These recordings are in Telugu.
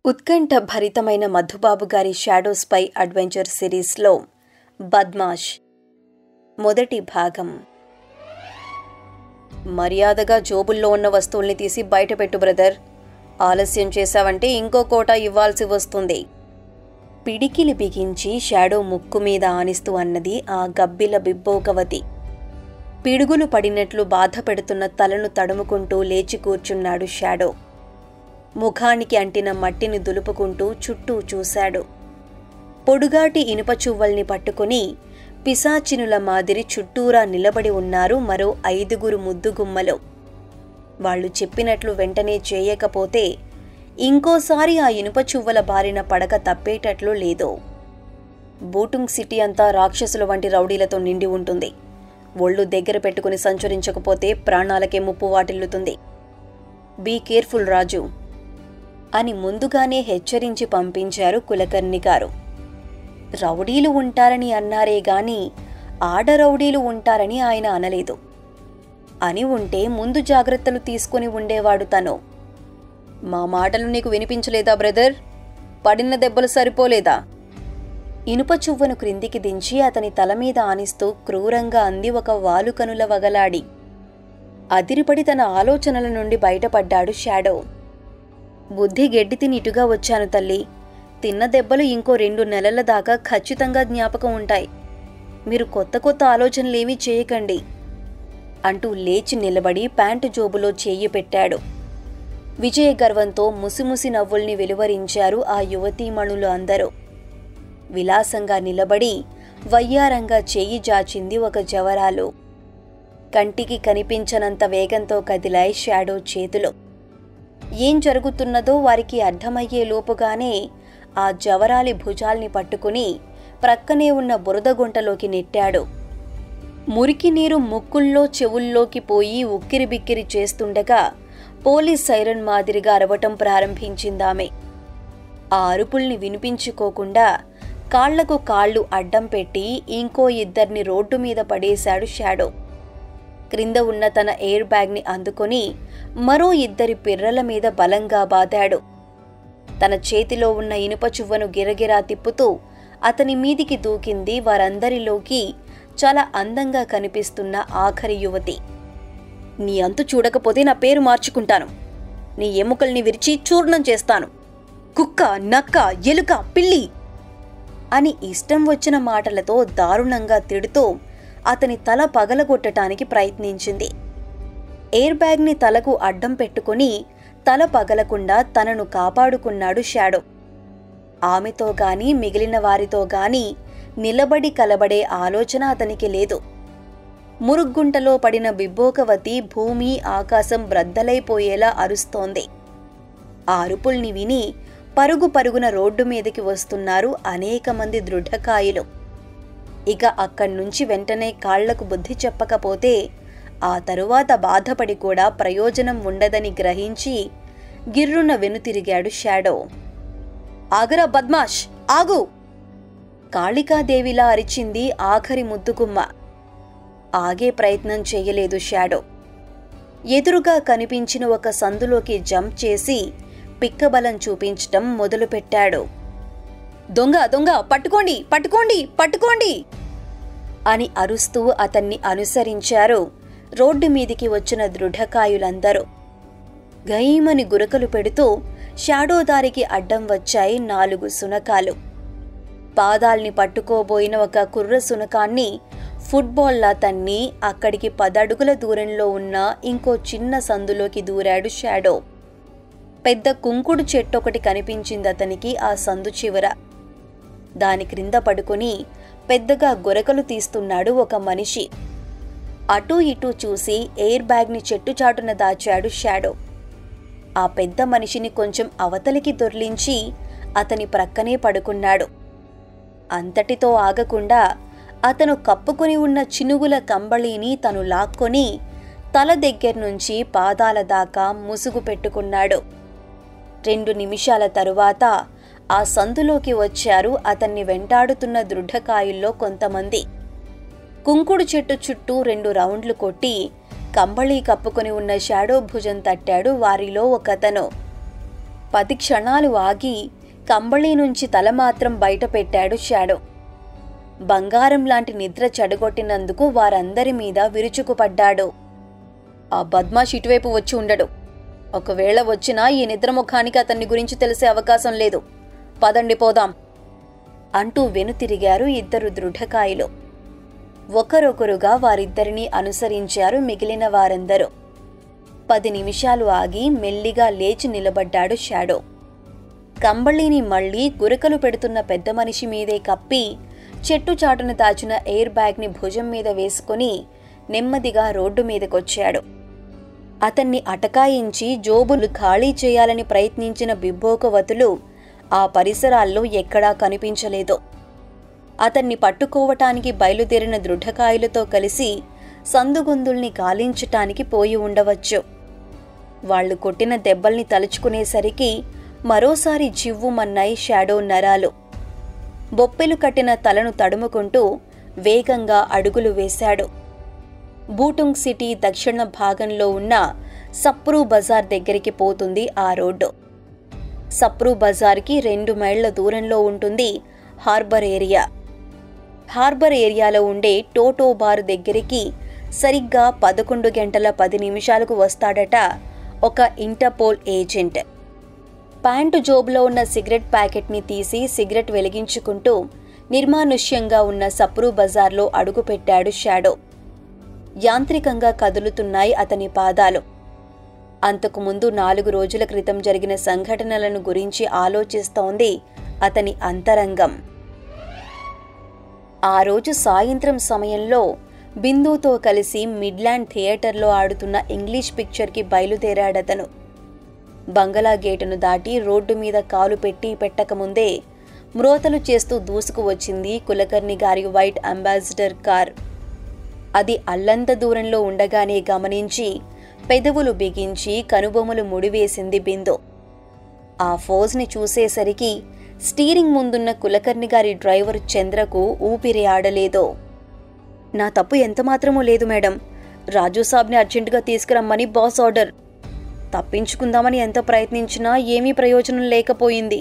ఉత్కంఠ భరితమైన మధుబాబు గారి షాడో స్పై అడ్వెంచర్ సిరీస్లో బద్మాష్ మొదటి భాగం మర్యాదగా జోబుల్లో ఉన్న వస్తువుల్ని తీసి బయటపెట్టు బ్రదర్ ఆలస్యం చేశావంటే ఇంకో కోట ఇవ్వాల్సి వస్తుంది పిడికిలి బిగించి షాడో ముక్కు మీద ఆనిస్తూ అన్నది ఆ గబ్బిల బిబ్బోకవతి పిడుగులు పడినట్లు బాధ పెడుతున్న తలను తడుముకుంటూ లేచి కూర్చున్నాడు షాడో ముఖానికి అంటిన మట్టిని దులుపుకుంటూ చుట్టూ చూశాడు పొడుగాటి ఇనుప చువ్వల్ని పట్టుకుని పిశాచినుల మాదిరి చుట్టూరా నిలబడి ఉన్నారు మరో ఐదుగురు ముద్దుగుమ్మలు వాళ్ళు చెప్పినట్లు వెంటనే చేయకపోతే ఇంకోసారి ఆ ఇనుప చువ్వల బారిన పడక తప్పేటట్లు లేదు బూటుంగ్ సిటీ అంతా రాక్షసుల వంటి రౌడీలతో నిండి ఉంటుంది ఒళ్ళు దగ్గర పెట్టుకుని సంచరించకపోతే ప్రాణాలకే ముప్పు వాటిల్లుతుంది బీ కేర్ఫుల్ రాజు అని ముందుగానే హెచ్చరించి పంపించారు కులకర్ణి గారు రౌడీలు ఉంటారని అన్నారే గాని ఆడ రౌడీలు ఉంటారని ఆయన అనలేదు అని ఉంటే ముందు జాగ్రత్తలు తీసుకుని ఉండేవాడు తను మా మాటలు నీకు వినిపించలేదా బ్రదర్ పడిన దెబ్బలు సరిపోలేదా ఇనుప చువ్వను క్రిందికి దించి అతని తల మీద ఆనిస్తూ క్రూరంగా అంది ఒక వాలుకనుల వగలాడి అదిరిపడి తన ఆలోచనల నుండి బయటపడ్డాడు షాడో బుద్ధి గెడ్డి తిని ఇటుగా వచ్చాను తల్లి తిన్న దెబ్బలు ఇంకో రెండు నెలల దాకా ఖచ్చితంగా జ్ఞాపకం ఉంటాయి మీరు కొత్త కొత్త ఆలోచనలేమీ చేయకండి అంటూ లేచి నిలబడి ప్యాంటు జోబులో చేయి పెట్టాడు విజయ గర్వంతో ముసిముసి నవ్వుల్ని వెలువరించారు ఆ యువతీమణులు అందరూ విలాసంగా నిలబడి వయ్యారంగా చేయి జాచింది ఒక జవరాలు కంటికి కనిపించనంత వేగంతో కదిలాయి షాడో చేతులు ఏం జరుగుతున్నదో వారికి అర్థమయ్యే లోపుగానే ఆ జవరాలి భుజాల్ని పట్టుకుని ప్రక్కనే ఉన్న బురద గుంటలోకి నెట్టాడు మురికి నీరు ముక్కుల్లో చెవుల్లోకి పోయి ఉక్కిరి బిక్కిరి చేస్తుండగా పోలీస్ సైరన్ మాదిరిగా అరవటం ప్రారంభించిందామె ఆ అరుపుల్ని వినిపించుకోకుండా కాళ్లకు కాళ్ళు అడ్డం పెట్టి ఇంకో ఇద్దరిని రోడ్డు మీద పడేశాడు షాడో క్రింద ఉన్న తన ఎయిర్ బ్యాగ్ని అందుకొని మరో ఇద్దరి పిర్రల మీద బలంగా బాదాడు తన చేతిలో ఉన్న ఇనుప చువ్వను గిరగిరా తిప్పుతూ అతని మీదికి దూకింది వారందరిలోకి చాలా అందంగా కనిపిస్తున్న ఆఖరి యువతి నీ అంతు చూడకపోతే నా పేరు మార్చుకుంటాను నీ ఎముకల్ని విరిచి చూర్ణం చేస్తాను కుక్క నక్క ఎలుక పిల్లి అని ఇష్టం వచ్చిన మాటలతో దారుణంగా తిడుతూ అతని తల పగలగొట్టటానికి ప్రయత్నించింది ఎయిర్ బ్యాగ్ని తలకు అడ్డం పెట్టుకుని తల పగలకుండా తనను కాపాడుకున్నాడు షాడో ఆమెతో గాని మిగిలిన వారితో గాని నిలబడి కలబడే ఆలోచన అతనికి లేదు మురుగుంటలో పడిన బిబ్బోకవతి భూమి ఆకాశం బ్రద్దలైపోయేలా అరుస్తోంది ఆ అరుపుల్ని విని పరుగు పరుగున రోడ్డు మీదకి వస్తున్నారు అనేక మంది దృఢకాయులు ఇక అక్కడి నుంచి వెంటనే కాళ్లకు బుద్ధి చెప్పకపోతే ఆ తరువాత బాధపడి కూడా ప్రయోజనం ఉండదని గ్రహించి గిర్రున వెనుతిరిగాడు షాడో ఆగరా బద్మాష్ ఆగు కాళికాదేవిలా అరిచింది ఆఖరి ముద్దుగుమ్మ ఆగే ప్రయత్నం చెయ్యలేదు షాడో ఎదురుగా కనిపించిన ఒక సందులోకి జంప్ చేసి పిక్కబలం చూపించటం మొదలుపెట్టాడు దొంగ దొంగ పట్టుకోండి పట్టుకోండి పట్టుకోండి అని అరుస్తూ అతన్ని అనుసరించారు రోడ్డు మీదికి వచ్చిన దృఢకాయులందరూ గయీమని గురకలు పెడుతూ షాడో దారికి అడ్డం వచ్చాయి నాలుగు సునకాలు పాదాల్ని పట్టుకోబోయిన ఒక కుర్ర సునకాన్ని ఫుట్బాల్లా తన్ని అక్కడికి పదడుగుల దూరంలో ఉన్న ఇంకో చిన్న సందులోకి దూరాడు షాడో పెద్ద కుంకుడు చెట్టు ఒకటి కనిపించింది అతనికి ఆ సందు చివర దాని క్రింద పడుకుని పెద్దగా గొరకలు తీస్తున్నాడు ఒక మనిషి అటూ ఇటూ చూసి ఎయిర్ బ్యాగ్ని చెట్టు చాటున దాచాడు షాడో ఆ పెద్ద మనిషిని కొంచెం అవతలికి దొర్లించి అతని ప్రక్కనే పడుకున్నాడు అంతటితో ఆగకుండా అతను కప్పుకొని ఉన్న చినుగుల కంబళీని తను లాక్కొని తల దగ్గర నుంచి పాదాల దాకా ముసుగు పెట్టుకున్నాడు రెండు నిమిషాల తరువాత ఆ సందులోకి వచ్చారు అతన్ని వెంటాడుతున్న దృఢకాయుల్లో కొంతమంది కుంకుడు చెట్టు చుట్టూ రెండు రౌండ్లు కొట్టి కంబళీ కప్పుకొని ఉన్న షాడో భుజం తట్టాడు వారిలో ఒకతను పది క్షణాలు ఆగి కంబళి నుంచి తల మాత్రం బయట పెట్టాడు షాడో బంగారం లాంటి నిద్ర చెడగొట్టినందుకు వారందరి మీద విరుచుకుపడ్డాడు ఆ బద్మాష్ ఇటువైపు వచ్చి ఉండడు ఒకవేళ వచ్చినా ఈ నిద్రముఖానికి అతన్ని గురించి తెలిసే అవకాశం లేదు పదండి పోదాం అంటూ వెనుతిరిగారు ఇద్దరు దృఢకాయలు ఒకరొకరుగా వారిద్దరినీ అనుసరించారు మిగిలిన వారందరూ పది నిమిషాలు ఆగి మెల్లిగా లేచి నిలబడ్డాడు షాడో కంబళిని మళ్ళీ గురకలు పెడుతున్న పెద్ద మనిషి మీదే కప్పి చెట్టు చాటున దాచిన ఎయిర్ బ్యాగ్ని భుజం మీద వేసుకుని నెమ్మదిగా రోడ్డు మీదకొచ్చాడు అతన్ని అటకాయించి జోబులు ఖాళీ చేయాలని ప్రయత్నించిన బిబ్బోకవతులు ఆ పరిసరాల్లో ఎక్కడా కనిపించలేదు అతన్ని పట్టుకోవటానికి బయలుదేరిన దృఢకాయలతో కలిసి సందుగొందుల్ని కాలించటానికి పోయి ఉండవచ్చు వాళ్ళు కొట్టిన దెబ్బల్ని తలుచుకునేసరికి మరోసారి జివ్వుమన్నాయి షాడో నరాలు బొప్పెలు కట్టిన తలను తడుముకుంటూ వేగంగా అడుగులు వేశాడు బూటుంగ్ సిటీ దక్షిణ భాగంలో ఉన్న సప్రూ బజార్ దగ్గరికి పోతుంది ఆ రోడ్డు సప్రూ బజార్కి రెండు మైళ్ల దూరంలో ఉంటుంది హార్బర్ ఏరియా హార్బర్ ఏరియాలో ఉండే టోటో బార్ దగ్గరికి సరిగ్గా పదకొండు గంటల పది నిమిషాలకు వస్తాడట ఒక ఇంటర్పోల్ ఏజెంట్ ప్యాంటు జోబులో ఉన్న సిగరెట్ ప్యాకెట్ని తీసి సిగరెట్ వెలిగించుకుంటూ నిర్మానుష్యంగా ఉన్న సప్రూ బజార్లో అడుగుపెట్టాడు షాడో యాంత్రికంగా కదులుతున్నాయి అతని పాదాలు అంతకుముందు నాలుగు రోజుల క్రితం జరిగిన సంఘటనలను గురించి ఆలోచిస్తోంది అతని అంతరంగం ఆ రోజు సాయంత్రం సమయంలో బిందుతో కలిసి మిడ్లాండ్ థియేటర్లో ఆడుతున్న ఇంగ్లీష్ పిక్చర్కి బయలుదేరాడతను బంగళా గేటును దాటి రోడ్డు మీద కాలు పెట్టి పెట్టకముందే మ్రోతలు చేస్తూ దూసుకు వచ్చింది కులకర్ణి గారి వైట్ అంబాసిడర్ కార్ అది అల్లంత దూరంలో ఉండగానే గమనించి పెదవులు బిగించి కనుబొమ్మలు ముడివేసింది బిందు ఆ ఫోజ్ని చూసేసరికి స్టీరింగ్ ముందున్న కులకర్ణి గారి డ్రైవర్ చంద్రకు ఊపిరి ఆడలేదు నా తప్పు ఎంతమాత్రమూ లేదు మేడం రాజు సాబ్ని అర్జెంటుగా తీసుకురమ్మని బాస్ ఆర్డర్ తప్పించుకుందామని ఎంత ప్రయత్నించినా ఏమీ ప్రయోజనం లేకపోయింది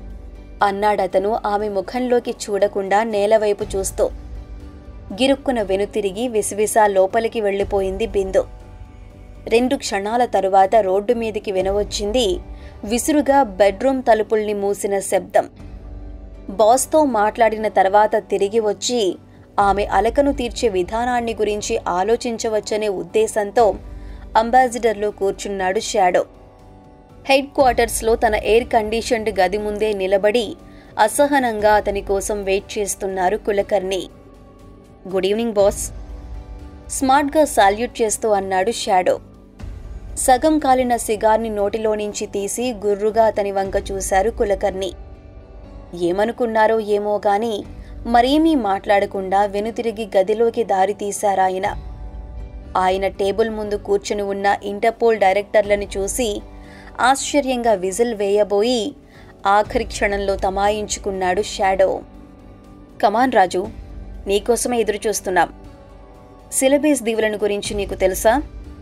అన్నాడతను ఆమె ముఖంలోకి చూడకుండా నేలవైపు చూస్తూ గిరుక్కున వెనుతిరిగి విసివిసా లోపలికి వెళ్ళిపోయింది బిందు రెండు క్షణాల తరువాత రోడ్డు మీదికి వినవచ్చింది విసురుగా బెడ్రూమ్ తలుపుల్ని మూసిన శబ్దం బాస్తో మాట్లాడిన తర్వాత తిరిగి వచ్చి ఆమె అలకను తీర్చే విధానాన్ని గురించి ఆలోచించవచ్చనే ఉద్దేశంతో అంబాసిడర్లో కూర్చున్నాడు షాడో హెడ్ క్వార్టర్స్లో తన ఎయిర్ కండిషన్డ్ గది ముందే నిలబడి అసహనంగా అతని కోసం వెయిట్ చేస్తున్నారు కులకర్ణి గుడ్ ఈవినింగ్ బాస్ స్మార్ట్గా సాల్యూట్ చేస్తూ అన్నాడు షాడో సగం కాలిన సిగార్ని నోటిలో నుంచి తీసి గుర్రుగా అతని వంక చూశారు కులకర్ణి ఏమనుకున్నారో ఏమో గాని మరేమీ మాట్లాడకుండా వెనుతిరిగి గదిలోకి దారి తీశారాయన ఆయన టేబుల్ ముందు కూర్చుని ఉన్న ఇంటర్పోల్ డైరెక్టర్లను చూసి ఆశ్చర్యంగా విజిల్ వేయబోయి ఆఖరి క్షణంలో తమాయించుకున్నాడు షాడో కమాన్ రాజు నీకోసమే ఎదురు చూస్తున్నాం సిలబేస్ దీవులను గురించి నీకు తెలుసా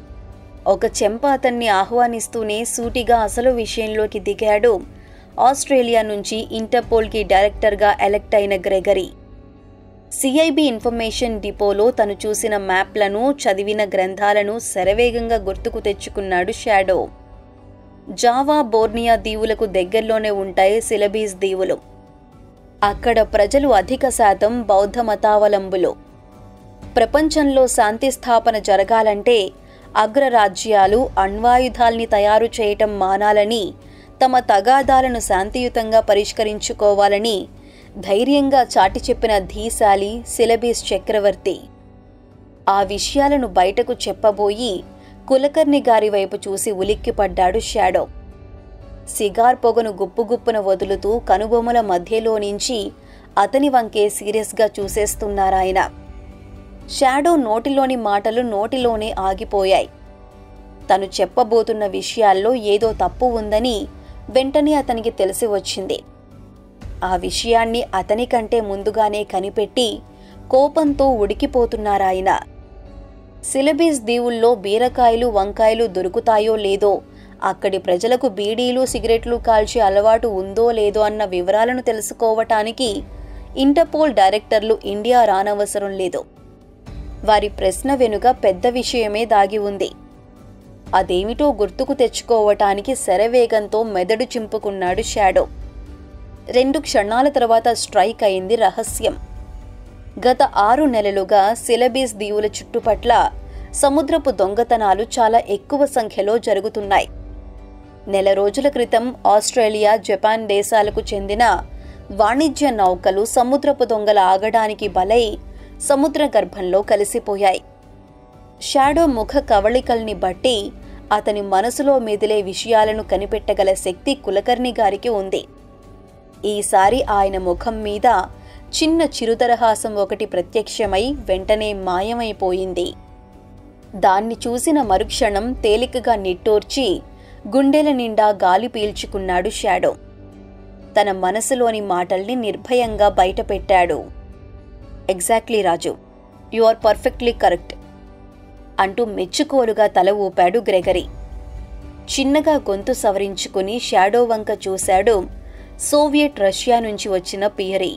ఒక చెంప అతన్ని ఆహ్వానిస్తూనే సూటిగా అసలు విషయంలోకి దిగాడు ఆస్ట్రేలియా నుంచి ఇంటర్పోల్కి డైరెక్టర్గా ఎలెక్ట్ అయిన గ్రెగరీ సిఐబి ఇన్ఫర్మేషన్ డిపోలో తను చూసిన మ్యాప్లను చదివిన గ్రంథాలను శరవేగంగా గుర్తుకు తెచ్చుకున్నాడు షాడో జావా బోర్నియా దీవులకు దగ్గరలోనే ఉంటాయి సిలబీస్ దీవులు అక్కడ ప్రజలు అధిక శాతం బౌద్ధ మతావలంబులు ప్రపంచంలో శాంతి స్థాపన జరగాలంటే అగ్రరాజ్యాలు అణ్వాయుధాల్ని తయారు చేయటం మానాలని తమ తగాదాలను శాంతియుతంగా పరిష్కరించుకోవాలని ధైర్యంగా చాటి చెప్పిన ధీశాలి సిలబీస్ చక్రవర్తి ఆ విషయాలను బయటకు చెప్పబోయి కులకర్ణి గారి వైపు చూసి ఉలిక్కిపడ్డాడు షాడో సిగార్ పొగను గుప్పుగుప్పున వదులుతూ కనుబొమ్మల మధ్యలో నుంచి అతని వంకే సీరియస్గా చూసేస్తున్నారాయన షాడో నోటిలోని మాటలు నోటిలోనే ఆగిపోయాయి తను చెప్పబోతున్న విషయాల్లో ఏదో తప్పు ఉందని వెంటనే అతనికి తెలిసి వచ్చింది ఆ విషయాన్ని అతని కంటే ముందుగానే కనిపెట్టి కోపంతో ఉడికిపోతున్నారాయన సిలబీస్ దీవుల్లో బీరకాయలు వంకాయలు దొరుకుతాయో లేదో అక్కడి ప్రజలకు బీడీలు సిగరెట్లు కాల్చే అలవాటు ఉందో లేదో అన్న వివరాలను తెలుసుకోవటానికి ఇంటర్పోల్ డైరెక్టర్లు ఇండియా రానవసరం లేదు వారి ప్రశ్న వెనుక పెద్ద విషయమే దాగి ఉంది అదేమిటో గుర్తుకు తెచ్చుకోవటానికి శరవేగంతో మెదడు చింపుకున్నాడు షాడో రెండు క్షణాల తర్వాత స్ట్రైక్ అయింది రహస్యం గత ఆరు నెలలుగా సిలబీస్ దీవుల చుట్టుపట్ల సముద్రపు దొంగతనాలు చాలా ఎక్కువ సంఖ్యలో జరుగుతున్నాయి నెల రోజుల క్రితం ఆస్ట్రేలియా జపాన్ దేశాలకు చెందిన వాణిజ్య నౌకలు సముద్రపు దొంగల ఆగడానికి బలై సముద్ర గర్భంలో కలిసిపోయాయి షాడో ముఖ కవళికల్ని బట్టి అతని మనసులో మెదిలే విషయాలను కనిపెట్టగల శక్తి కులకర్ణి గారికి ఉంది ఈసారి ఆయన ముఖం మీద చిన్న చిరుతరహాసం ఒకటి ప్రత్యక్షమై వెంటనే మాయమైపోయింది దాన్ని చూసిన మరుక్షణం తేలికగా నిట్టూర్చి గుండెల నిండా గాలి పీల్చుకున్నాడు షాడో తన మనసులోని మాటల్ని నిర్భయంగా బయటపెట్టాడు exactly Raju you are perfectly correct అంటూ మెచ్చుకోలుగా తల ఊపాడు గ్రెగరీ చిన్నగా గొంతు సవరించుకుని షాడో వంక చూశాడు సోవియట్ రష్యా నుంచి వచ్చిన పియరీ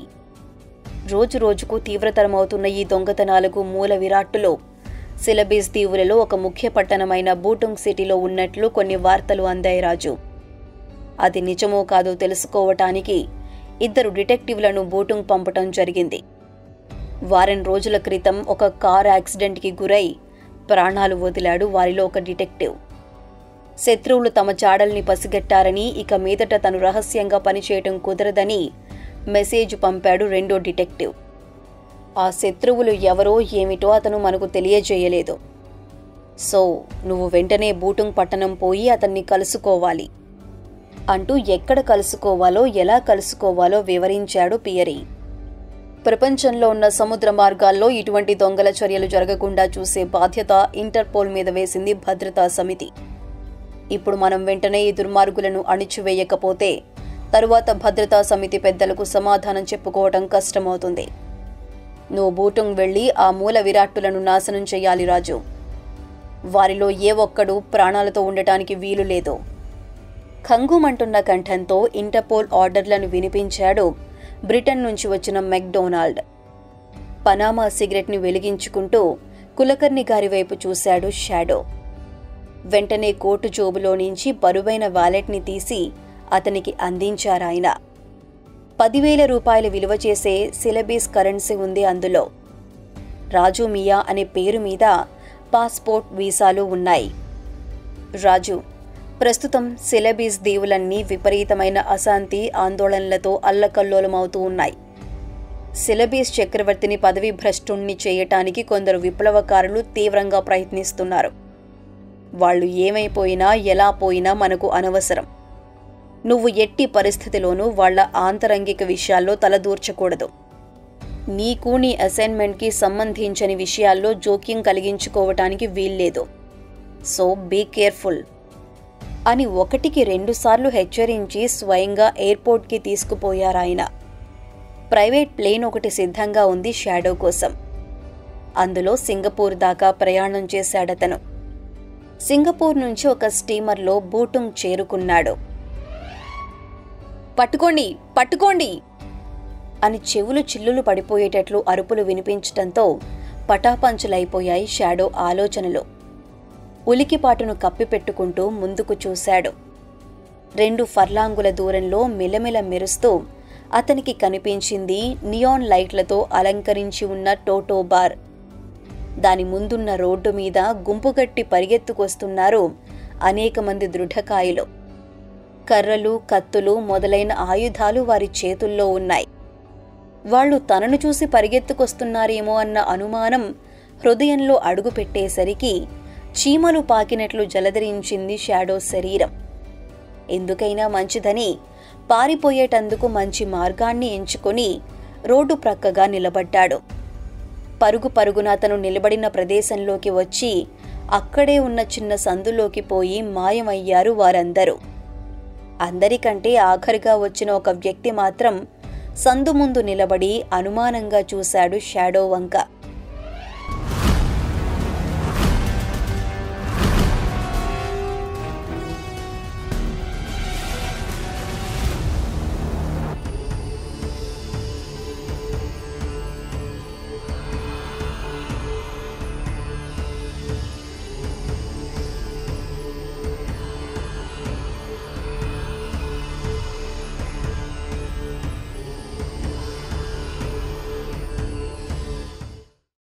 రోజు రోజుకు తీవ్రతరమవుతున్న ఈ దొంగతనాలకు మూల విరాట్టులో సిలబీస్ దీవులలో ఒక ముఖ్య పట్టణమైన బూటుంగ్ సిటీలో ఉన్నట్లు కొన్ని వార్తలు అందాయి రాజు అది నిజమో కాదో తెలుసుకోవటానికి ఇద్దరు డిటెక్టివ్లను బూటుంగ్ పంపటం జరిగింది వారం రోజుల క్రితం ఒక కార్ యాక్సిడెంట్కి గురై ప్రాణాలు వదిలాడు వారిలో ఒక డిటెక్టివ్ శత్రువులు తమ జాడల్ని పసిగట్టారని ఇక మీదట తను రహస్యంగా పనిచేయటం కుదరదని మెసేజ్ పంపాడు రెండో డిటెక్టివ్ ఆ శత్రువులు ఎవరో ఏమిటో అతను మనకు తెలియజేయలేదు సో నువ్వు వెంటనే బూటుంగ్ పట్టణం పోయి అతన్ని కలుసుకోవాలి అంటూ ఎక్కడ కలుసుకోవాలో ఎలా కలుసుకోవాలో వివరించాడు పియరీ ప్రపంచంలో ఉన్న సముద్ర మార్గాల్లో ఇటువంటి దొంగల చర్యలు జరగకుండా చూసే బాధ్యత ఇంటర్పోల్ మీద వేసింది భద్రతా సమితి ఇప్పుడు మనం వెంటనే ఈ దుర్మార్గులను అణిచివేయకపోతే తరువాత భద్రతా సమితి పెద్దలకు సమాధానం చెప్పుకోవటం కష్టమవుతుంది నువ్వు బూటుంగ్ వెళ్ళి ఆ మూల విరాట్టులను నాశనం చెయ్యాలి రాజు వారిలో ఏ ఒక్కడు ప్రాణాలతో ఉండటానికి వీలు లేదు ఖంగుమంటున్న కంఠంతో ఇంటర్పోల్ ఆర్డర్లను వినిపించాడు బ్రిటన్ నుంచి వచ్చిన మెక్డొనాల్డ్ పనామా సిగరెట్ని వెలిగించుకుంటూ కులకర్ణి గారి వైపు చూశాడు షాడో వెంటనే కోటు జోబులో నుంచి బరువైన వాలెట్ని తీసి అతనికి అందించారాయన పదివేల రూపాయల విలువ చేసే సిలబీస్ కరెన్సీ ఉంది అందులో రాజు మియా అనే పేరు మీద పాస్పోర్ట్ వీసాలు ఉన్నాయి రాజు ప్రస్తుతం సిలబీస్ దీవులన్నీ విపరీతమైన అశాంతి ఆందోళనలతో అల్లకల్లోలమవుతూ ఉన్నాయి సిలబీస్ చక్రవర్తిని పదవి భ్రష్టుణ్ణి చేయటానికి కొందరు విప్లవకారులు తీవ్రంగా ప్రయత్నిస్తున్నారు వాళ్ళు ఏమైపోయినా ఎలా పోయినా మనకు అనవసరం నువ్వు ఎట్టి పరిస్థితిలోనూ వాళ్ళ ఆంతరంగిక విషయాల్లో తలదూర్చకూడదు నీకు నీ అసైన్మెంట్కి సంబంధించని విషయాల్లో జోక్యం కలిగించుకోవటానికి వీల్లేదు సో బీ కేర్ఫుల్ అని ఒకటికి రెండుసార్లు హెచ్చరించి స్వయంగా ఎయిర్పోర్ట్కి తీసుకుపోయారాయన ప్రైవేట్ ప్లేన్ ఒకటి సిద్ధంగా ఉంది షాడో కోసం అందులో సింగపూర్ దాకా ప్రయాణం చేశాడతను సింగపూర్ నుంచి ఒక స్టీమర్లో బూటుంగ్ చేరుకున్నాడు పట్టుకోండి పట్టుకోండి అని చెవులు చిల్లులు పడిపోయేటట్లు అరుపులు వినిపించటంతో పటాపంచులైపోయాయి షాడో ఆలోచనలో ఉలికిపాటును కప్పిపెట్టుకుంటూ ముందుకు చూశాడు రెండు ఫర్లాంగుల దూరంలో మిలమిల మెరుస్తూ అతనికి కనిపించింది నియాన్ లైట్లతో అలంకరించి ఉన్న టోటో బార్ దాని ముందున్న రోడ్డు మీద గుంపుగట్టి పరిగెత్తుకొస్తున్నారు అనేక మంది దృఢకాయలు కర్రలు కత్తులు మొదలైన ఆయుధాలు వారి చేతుల్లో ఉన్నాయి వాళ్ళు తనను చూసి పరిగెత్తుకొస్తున్నారేమో అన్న అనుమానం హృదయంలో అడుగుపెట్టేసరికి చీమలు పాకినట్లు జలధరించింది షాడో శరీరం ఎందుకైనా మంచిదని పారిపోయేటందుకు మంచి మార్గాన్ని ఎంచుకొని రోడ్డు ప్రక్కగా నిలబడ్డాడు పరుగు పరుగున అతను నిలబడిన ప్రదేశంలోకి వచ్చి అక్కడే ఉన్న చిన్న సందులోకి పోయి మాయమయ్యారు వారందరూ అందరికంటే ఆఖరిగా వచ్చిన ఒక వ్యక్తి మాత్రం సందు ముందు నిలబడి అనుమానంగా చూశాడు షాడో వంక